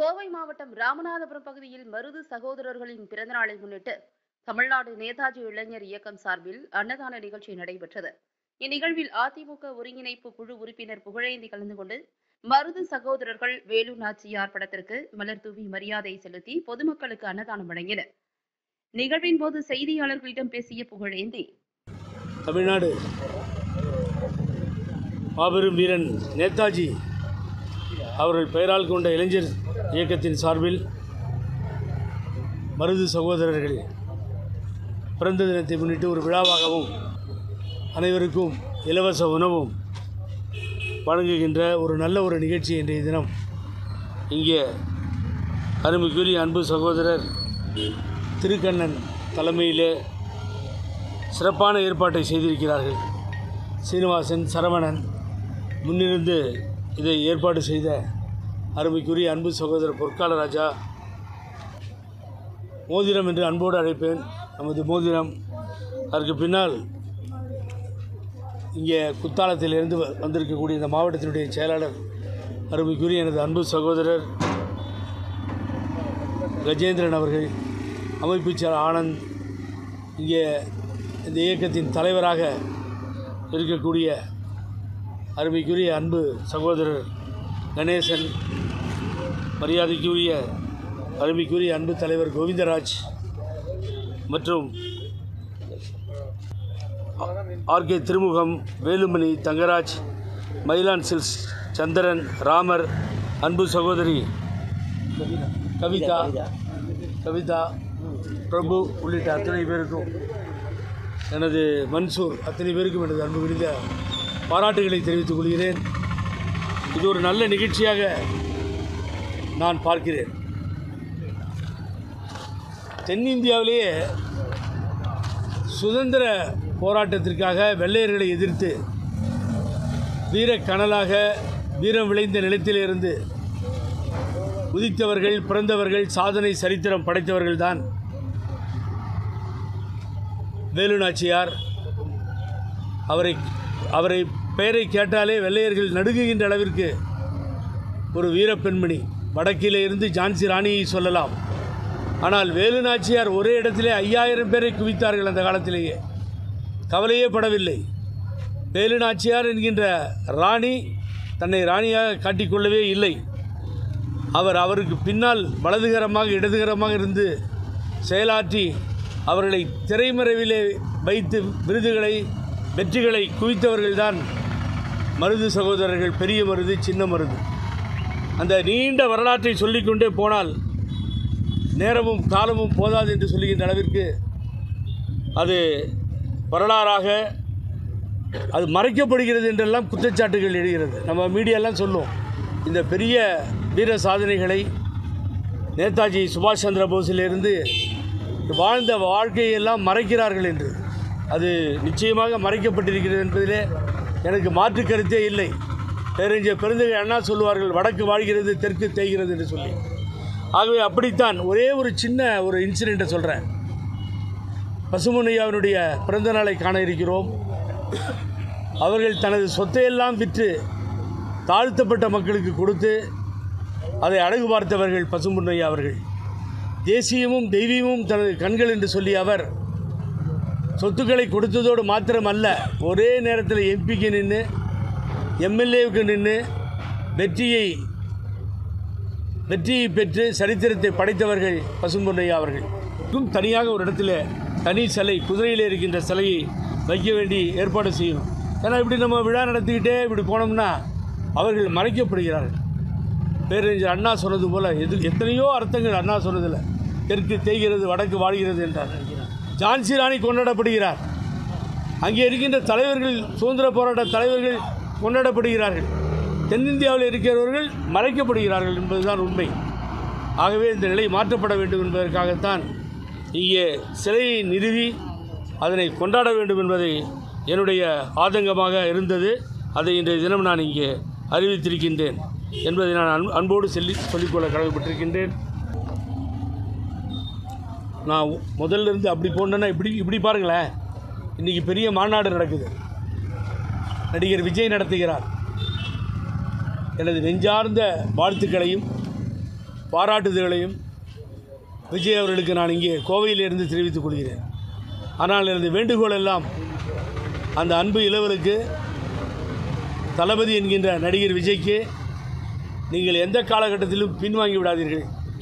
கோவை மாவட்டம் ராமநாதபுரம் பகுதியில் மருது சகோதரர்களின் பிறந்தநாளை முன்னிட்டு தமிழ்நாடு நேதாஜி இளைஞர் இயக்கம் சார்பில் அன்னதான நிகழ்ச்சி நடைபெற்றது இந்நிகழ்வில் அதிமுக ஒருங்கிணைப்பு குழு உறுப்பினர் புகழேந்தி கலந்து கொண்டு மருது சகோதரர்கள் வேலு நாச்சியார் படத்திற்கு மலர் தூவி மரியாதை செலுத்தி பொதுமக்களுக்கு அன்னதானம் வழங்கினர் நிகழ்வின் போது செய்தியாளர்களிடம் பேசிய புகழேந்தி தமிழ்நாடு மாபெரும் வீரன் நேதாஜி அவர்கள் பெயரால் கொண்ட இளைஞர் இயக்கத்தின் சார்பில் மருது சகோதரர்கள் பிறந்த தினத்தை முன்னிட்டு ஒரு விழாவாகவும் அனைவருக்கும் இலவச உணவும் வழங்குகின்ற ஒரு நல்ல ஒரு நிகழ்ச்சி இன்றைய தினம் இங்கே அருமைக்குரிய அன்பு சகோதரர் திருக்கண்ணன் தலைமையிலே சிறப்பான ஏற்பாட்டை செய்திருக்கிறார்கள் சீனிவாசன் சரவணன் முன்னிருந்து இதை ஏற்பாடு செய்த அருமைக்குரிய அன்பு சகோதரர் பொற்கால ராஜா மோதிரம் என்று அன்போடு அழைப்பேன் நமது மோதிரம் அதற்கு பின்னால் இங்கே குத்தாலத்திலிருந்து வ- வந்திருக்கக்கூடிய இந்த மாவட்டத்தினுடைய செயலாளர் அருமைக்குரிய எனது அன்பு சகோதரர் கஜேந்திரன் அவர்கள் அமைப்பு செயலர் ஆனந்த் இங்கே இந்த இயக்கத்தின் தலைவராக இருக்கக்கூடிய அருமைக்குரிய அன்பு சகோதரர் கணேசன் மரியாதைக்குரிய அருமைக்குரிய அன்பு தலைவர் கோவிந்தராஜ் மற்றும் ஆர்கே திருமுகம் வேலுமணி தங்கராஜ் மயிலான் சில்ஸ் சந்திரன் ராமர் அன்பு சகோதரி கவிதா கவிதா பிரபு உள்ளிட்ட அத்தனை பேருக்கும் எனது மன்சூர் அத்தனை பேருக்கும் எனது அன்பு மிகுந்த பாராட்டுகளை தெரிவித்துக் கொள்கிறேன் இது ஒரு நல்ல நிகழ்ச்சியாக நான் பார்க்கிறேன் தென்னிந்தியாவிலேயே சுதந்திர போராட்டத்திற்காக வெள்ளையர்களை எதிர்த்து வீரக்கனலாக வீரம் விளைந்த நிலத்திலிருந்து உதித்தவர்கள் பிறந்தவர்கள் சாதனை சரித்திரம் படைத்தவர்கள்தான் வேலு நாச்சியார் அவரை அவரை பெயரை கேட்டாலே வெள்ளையர்கள் நடுங்குகின்ற அளவிற்கு ஒரு வீரப்பெண்மணி வடக்கிலே இருந்து ஜான்சி ராணியை சொல்லலாம் ஆனால் வேலு நாச்சியார் ஒரே இடத்திலே ஐயாயிரம் பேரை குவித்தார்கள் அந்த காலத்திலேயே கவலையே படவில்லை வேலு நாச்சியார் என்கின்ற ராணி தன்னை ராணியாக காட்டிக்கொள்ளவே இல்லை அவர் அவருக்கு பின்னால் வலதுகரமாக இடதுகரமாக இருந்து செயலாற்றி அவர்களை திரைமறைவிலே வைத்து விருதுகளை வெற்றிகளை குவித்தவர்கள்தான் மருது சகோதரர்கள் பெரிய மருது சின்ன மருது அந்த நீண்ட வரலாற்றை சொல்லிக்கொண்டே போனால் நேரமும் காலமும் போதாது என்று சொல்லுகின்ற அளவிற்கு அது வரலாறாக அது மறைக்கப்படுகிறது என்றெல்லாம் குற்றச்சாட்டுகள் எழுகிறது நம்ம மீடியாலாம் சொல்லும் இந்த பெரிய வீர சாதனைகளை நேதாஜி சுபாஷ் சந்திர போஸிலிருந்து வாழ்ந்த வாழ்க்கையெல்லாம் மறைக்கிறார்கள் என்று அது நிச்சயமாக மறைக்கப்பட்டிருக்கிறது என்பதிலே எனக்கு மாற்று கருத்தே இல்லை பேரறிஞர் பெருந்தகை அண்ணா சொல்லுவார்கள் வடக்கு வாழ்கிறது தெற்கு தேய்கிறது என்று சொல்லி ஆகவே அப்படித்தான் ஒரே ஒரு சின்ன ஒரு இன்சிடெண்ட்டை சொல்கிறேன் பசுமனையாவினுடைய பிறந்த நாளை காண இருக்கிறோம் அவர்கள் தனது சொத்தையெல்லாம் விற்று தாழ்த்தப்பட்ட மக்களுக்கு கொடுத்து அதை அழகு பார்த்தவர்கள் பசும்பொன்னையா அவர்கள் தேசியமும் தெய்வீகமும் தனது கண்கள் என்று சொல்லிய அவர் சொத்துக்களை கொடுத்ததோடு மாத்திரமல்ல ஒரே நேரத்தில் எம்பிக்கு நின்று எம்எல்ஏவுக்கு நின்று வெற்றியை வெற்றியை பெற்று சரித்திரத்தை படைத்தவர்கள் பசும்பொன்னையா அவர்கள் இன்னும் தனியாக ஒரு இடத்துல தனி சிலை குதிரையில் இருக்கின்ற சிலையை வைக்க வேண்டி ஏற்பாடு செய்யணும் ஏன்னா இப்படி நம்ம விழா நடத்திக்கிட்டே இப்படி போனோம்னா அவர்கள் மறைக்கப்படுகிறார்கள் பேரறிஞர் அண்ணா சொன்னது போல எது எத்தனையோ அர்த்தங்கள் அண்ணா சொன்னதில்லை தெற்கு தேய்கிறது வடக்கு வாழ்கிறது என்றார் ஜான்சி ராணி கொண்டாடப்படுகிறார் அங்கே இருக்கின்ற தலைவர்கள் சுதந்திர போராட்ட தலைவர்கள் கொண்டாடப்படுகிறார்கள் தென்னிந்தியாவில் இருக்கிறவர்கள் மறைக்கப்படுகிறார்கள் என்பதுதான் உண்மை ஆகவே இந்த நிலை மாற்றப்பட வேண்டும் என்பதற்காகத்தான் இங்கே சிலையை நிறுவி அதனை கொண்டாட வேண்டும் என்பதை என்னுடைய ஆதங்கமாக இருந்தது அதை இன்றைய தினம் நான் இங்கே அறிவித்திருக்கின்றேன் என்பதை நான் அன்பு அன்போடு சொல்லி சொல்லிக்கொள்ள கடமைப்பட்டிருக்கின்றேன் நான் முதல்ல இருந்து அப்படி போனேன்னா இப்படி இப்படி பாருங்களேன் இன்றைக்கி பெரிய மாநாடு நடக்குது நடிகர் விஜய் நடத்துகிறார் எனது நெஞ்சார்ந்த வாழ்த்துக்களையும் பாராட்டுதல்களையும் விஜய் அவர்களுக்கு நான் இங்கே கோவையிலிருந்து தெரிவித்துக் கொள்கிறேன் ஆனால் எனது வேண்டுகோள் எல்லாம் அந்த அன்பு இளவலுக்கு தளபதி என்கின்ற நடிகர் விஜய்க்கு நீங்கள் எந்த காலகட்டத்திலும் பின்வாங்கி விடாதீர்கள்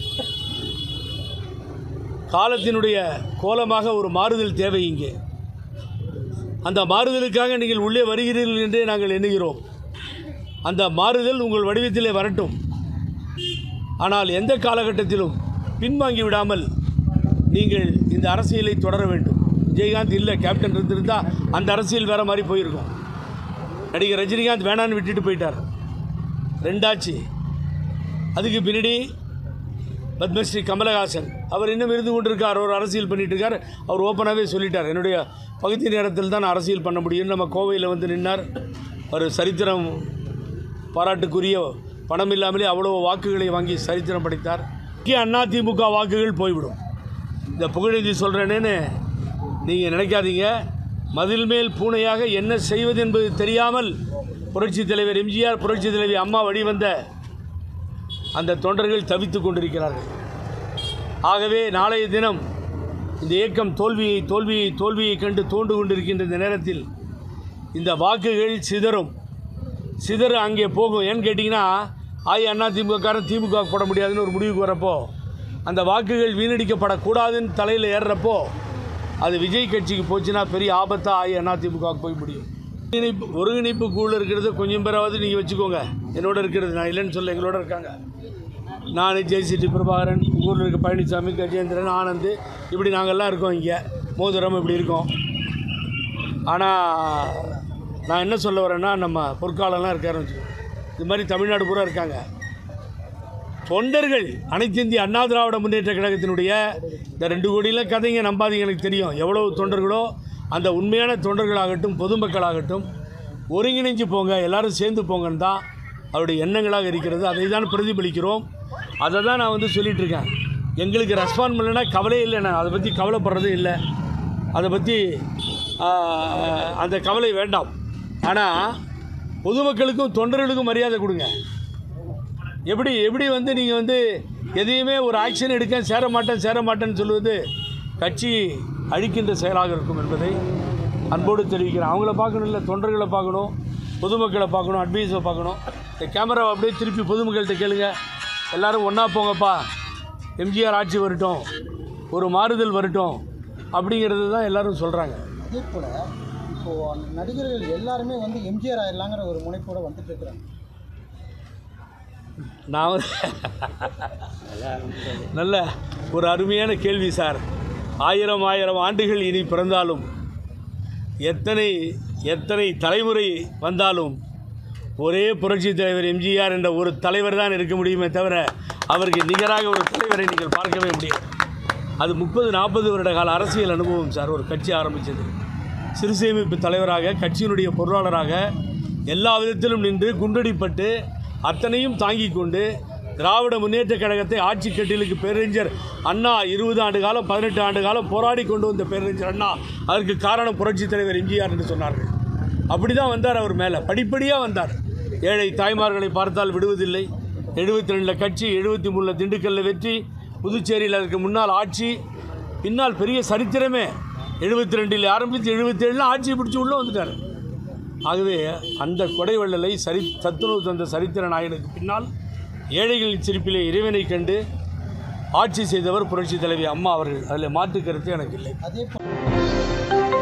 காலத்தினுடைய கோலமாக ஒரு மாறுதல் தேவை இங்கே அந்த மாறுதலுக்காக நீங்கள் உள்ளே வருகிறீர்கள் என்றே நாங்கள் எண்ணுகிறோம் அந்த மாறுதல் உங்கள் வடிவத்திலே வரட்டும் ஆனால் எந்த காலகட்டத்திலும் பின்வாங்கி விடாமல் நீங்கள் இந்த அரசியலை தொடர வேண்டும் விஜயகாந்த் இல்லை கேப்டன் இருந்திருந்தால் அந்த அரசியல் வேறு மாதிரி போயிருக்கும் நடிகர் ரஜினிகாந்த் வேணான்னு விட்டுட்டு போயிட்டார் ரெண்டாச்சு அதுக்கு பின்னாடி பத்மஸ்ரீ கமலஹாசன் அவர் இன்னும் இருந்து கொண்டிருக்கார் ஒரு அரசியல் பண்ணிட்டு இருக்கார் அவர் ஓப்பனாகவே சொல்லிட்டார் என்னுடைய பகுதி நேரத்தில் தான் அரசியல் பண்ண முடியும் நம்ம கோவையில் வந்து நின்னார் ஒரு சரித்திரம் பாராட்டுக்குரிய பணம் இல்லாமலே அவ்வளோ வாக்குகளை வாங்கி சரித்திரம் படைத்தார் முக்கிய அதிமுக வாக்குகள் போய்விடும் இந்த புகழெழுதி சொல்கிறேனேன்னு நீங்கள் நினைக்காதீங்க மதில் மேல் பூனையாக என்ன செய்வது என்பது தெரியாமல் புரட்சித் தலைவர் எம்ஜிஆர் புரட்சித் தலைவி அம்மா வழிவந்த அந்த தொண்டர்கள் தவித்துக் கொண்டிருக்கிறார்கள் ஆகவே நாளைய தினம் இந்த இயக்கம் தோல்வியை தோல்வியை தோல்வியை கண்டு தோண்டு கொண்டிருக்கின்ற இந்த நேரத்தில் இந்த வாக்குகள் சிதறும் சிதற அங்கே போகும் ஏன்னு கேட்டிங்கன்னா ஆய் அண்ணா திமுககாரன் திமுக போட முடியாதுன்னு ஒரு முடிவுக்கு வரப்போ அந்த வாக்குகள் வீணடிக்கப்படக்கூடாதுன்னு தலையில் ஏறுறப்போ அது விஜய் கட்சிக்கு போச்சுன்னா பெரிய ஆபத்தாக ஆய் அண்ணா திமுகவுக்கு போய் முடியும் ஒருங்கிணைப்பு ஒருங்கிணைப்பு குழுவில் இருக்கிறது கொஞ்சம் பேராவது நீங்கள் வச்சுக்கோங்க என்னோட இருக்கிறது நான் இல்லைன்னு சொல்ல எங்களோட இருக்காங்க நான் ஜெய்சிடி பிரபாகரன் ஊரில் இருக்க பழனிசாமி கஜேந்திரன் ஆனந்த் இப்படி நாங்கள்லாம் இருக்கோம் இங்கே மோதிரம் இப்படி இருக்கோம் ஆனால் நான் என்ன சொல்ல வரேன்னா நம்ம பொற்காலம்லாம் இருக்காருன்னு வச்சுக்கோங்க இது மாதிரி தமிழ்நாடு பூரா இருக்காங்க தொண்டர்கள் அனைத்து இந்திய அண்ணா திராவிட முன்னேற்ற கழகத்தினுடைய இந்த ரெண்டு கோடியில் கதைங்க நம்பாதீங்க எனக்கு தெரியும் எவ்வளவு தொண்டர்களோ அந்த உண்மையான தொண்டர்களாகட்டும் பொதுமக்களாகட்டும் ஒருங்கிணைஞ்சு போங்க எல்லாரும் சேர்ந்து போங்கன்னு தான் அவருடைய எண்ணங்களாக இருக்கிறது அதை தான் பிரதிபலிக்கிறோம் அதை தான் நான் வந்து சொல்லிட்டு இருக்கேன் எங்களுக்கு ரெஸ்பாண்ட் பண்ணலைன்னா கவலையே இல்லை நான் அதை பற்றி கவலைப்படுறதே இல்லை அதை பற்றி அந்த கவலை வேண்டாம் ஆனால் பொதுமக்களுக்கும் தொண்டர்களுக்கும் மரியாதை கொடுங்க எப்படி எப்படி வந்து நீங்கள் வந்து எதையுமே ஒரு ஆக்ஷன் எடுக்க சேர மாட்டேன் சேர மாட்டேன்னு சொல்லுவது கட்சி அழிக்கின்ற செயலாக இருக்கும் என்பதை அன்போடு தெரிவிக்கிறேன் அவங்கள பார்க்கணும் இல்லை தொண்டர்களை பார்க்கணும் பொதுமக்களை பார்க்கணும் அட்வைஸை பார்க்கணும் இந்த கேமராவை அப்படியே திருப்பி பொதுமக்கள்கிட்ட கேளுங்க எல்லாரும் ஒன்றா போங்கப்பா எம்ஜிஆர் ஆட்சி வரட்டும் ஒரு மாறுதல் வரட்டும் அப்படிங்கிறது தான் எல்லாரும் சொல்கிறாங்க அதே போல் இப்போது நடிகர்கள் எல்லாருமே வந்து எம்ஜிஆர் ஆயிடலாங்கிற ஒரு முனைப்போட வந்துட்டு இருக்கிறாங்க நான் வந்து நல்ல ஒரு அருமையான கேள்வி சார் ஆயிரம் ஆயிரம் ஆண்டுகள் இனி பிறந்தாலும் எத்தனை எத்தனை தலைமுறை வந்தாலும் ஒரே புரட்சி தலைவர் எம்ஜிஆர் என்ற ஒரு தலைவர் தான் இருக்க முடியுமே தவிர அவருக்கு நிகராக ஒரு தலைவரை நீங்கள் பார்க்கவே முடியாது அது முப்பது நாற்பது வருட கால அரசியல் அனுபவம் சார் ஒரு கட்சி ஆரம்பித்தது சிறுசேமிப்பு தலைவராக கட்சியினுடைய பொருளாளராக எல்லா விதத்திலும் நின்று குண்டடிப்பட்டு அத்தனையும் தாங்கிக் கொண்டு திராவிட முன்னேற்றக் கழகத்தை ஆட்சி கட்டிலுக்கு பேரறிஞர் அண்ணா இருபது ஆண்டு காலம் பதினெட்டு ஆண்டு காலம் போராடி கொண்டு வந்த பேரறிஞர் அண்ணா அதற்கு காரணம் புரட்சித் தலைவர் எம்ஜிஆர் என்று சொன்னார்கள் அப்படி தான் வந்தார் அவர் மேலே படிப்படியாக வந்தார் ஏழை தாய்மார்களை பார்த்தால் விடுவதில்லை எழுபத்தி ரெண்டில் கட்சி எழுபத்தி மூணில் திண்டுக்கல்லில் வெற்றி புதுச்சேரியில் அதற்கு முன்னால் ஆட்சி பின்னால் பெரிய சரித்திரமே எழுபத்தி ரெண்டில் ஆரம்பித்து எழுபத்தேழில் ஆட்சியை பிடிச்சி உள்ளே வந்துட்டார் ஆகவே அந்த கொடை வள்ளலை சரி சத்துணவு தந்த சரித்திர நாயனுக்கு பின்னால் ஏழைகளின் சிரிப்பிலே இறைவனை கண்டு ஆட்சி செய்தவர் புரட்சி தலைவி அம்மா அவர்கள் அதில் மாற்று கருத்து எனக்கு இல்லை அதே போல்